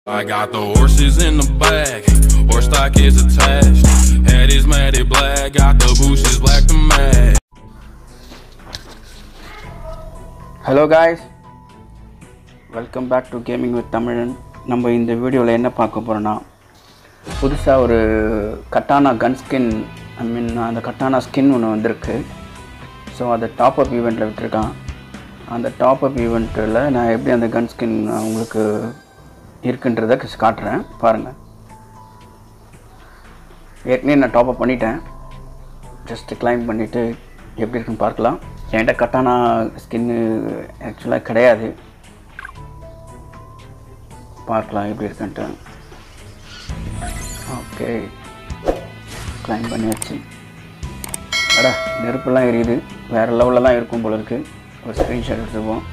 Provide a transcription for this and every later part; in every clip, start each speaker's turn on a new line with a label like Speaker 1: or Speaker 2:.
Speaker 1: I got the horses in the back, horse stock is attached. Head is matted black, got the bushes black to match.
Speaker 2: Hello guys welcome back to gaming with Tamizhan நம்ம இந்த வீடியோவில் என்ன பார்க்க போகிறோன்னா புதுசாக ஒரு கட்டானா gun skin ஐ மீன் அந்த கட்டானா skin ஒன்று வந்திருக்கு ஸோ அதை டாப் அப் ஈவெண்ட்டில் விட்டுருக்கான் அந்த டாப் அப் ஈவெண்ட்டில் நான் எப்படி அந்த கன் ஸ்கின் உங்களுக்கு இருக்குன்றதை காட்டுறேன் பாருங்கள் ஏற்கனவே நான் டாப் அப் பண்ணிட்டேன் ஜஸ்ட்டு கிளைம் பண்ணிவிட்டு எப்படி இருக்குன்னு பார்க்கலாம் என்கிட்ட கட்டானா ஸ்கின்னு ஆக்சுவலாக கிடையாது பார்க்கலாம் எப்படி இருக்குன்ட்டு ஓகே கிளைம் பண்ணியாச்சு அடா நெருப்பெல்லாம் எரியுது வேறு லெவலில் தான் இருக்கும் போல இருக்குது ஒரு ஸ்க்ரீன்ஷாட் எடுத்துப்போம்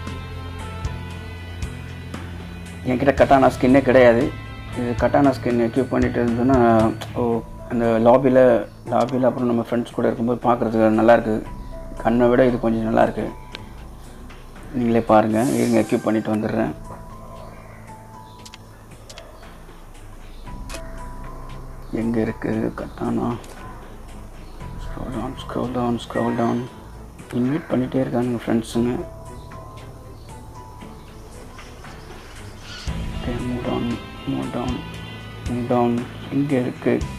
Speaker 2: என்கிட்ட கட்டானா ஸ்கின்னே கிடையாது இது கட்டானா ஸ்கின் எக்யூப் பண்ணிட்டு இருந்தோன்னா ஓ அந்த லாபியில் லாபியில் அப்புறம் நம்ம ஃப்ரெண்ட்ஸ் கூட இருக்கும்போது பார்க்குறதுக்கு நல்லாயிருக்கு கண்ணை விட இது கொஞ்சம் நல்லாயிருக்கு நீங்களே பாருங்கள் இருங்க எக்யூப் பண்ணிட்டு வந்துடுறேன் எங்கே இருக்குது கட்டானா scroll down scroll down scroll down invite பண்ணிகிட்டே இருக்காங்க ஃப்ரெண்ட்ஸுங்க okay move down move down move down இங்கே இருக்குது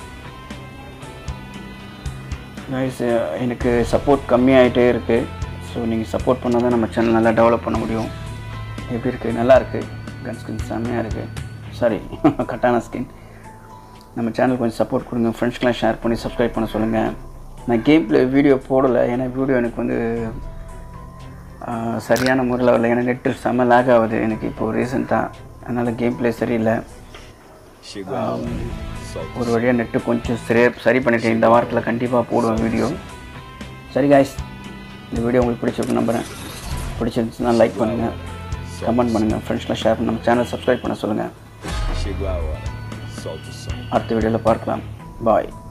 Speaker 2: கைஸ் எனக்கு சப்போர்ட் கம்மியாகிட்டே இருக்குது ஸோ நீங்கள் சப்போர்ட் பண்ணால் தான் நம்ம சேனல் நல்லா டெவலப் பண்ண முடியும் எப்படி இருக்குது நல்லா இருக்குது கன் ஸ்கின் செம்மையாக இருக்குது சாரி கட்டான ஸ்கின் நம்ம சேனல் கொஞ்சம் சப்போர்ட் கொடுங்க ஃப்ரெண்ட்ஸ்க்கெலாம் ஷேர் பண்ணி சப்ஸ்கிரைப் பண்ண சொல்லுங்கள் நான் கேம் ப்ளே வீடியோ போடலை ஏன்னா வீடியோ எனக்கு வந்து ஆஹ், சரியான முறையில் வரல ஏன்னா நெட்டு செம்ம லேக் ஆகுது எனக்கு இப்போது ரீசெண்டாக அதனால் கேம் ப்ளே சரியில்லை ஒரு வழியாக நெட்டு கொஞ்சம் சரி சரி பண்ணிட்டேன் இந்த வாரத்தில் கண்டிப்பாக போடுவேன் வீடியோ சரி காய்ஸ் இந்த வீடியோ உங்களுக்கு பிடிச்சிருக்கு நம்புகிறேன் பிடிச்சிருந்துச்சுன்னா லைக் பண்ணுங்கள் கமெண்ட் பண்ணுங்கள் ஃப்ரெண்ட்ஸ்லாம் ஷேர் பண்ணி நம்ம சேனல் சப்ஸ்கிரைப் பண்ண சொல்லுங்கள்
Speaker 3: Chegou a hora. Solta o som.
Speaker 2: அடுத்த வீடியோவில் பார்க்கலாம் பாய்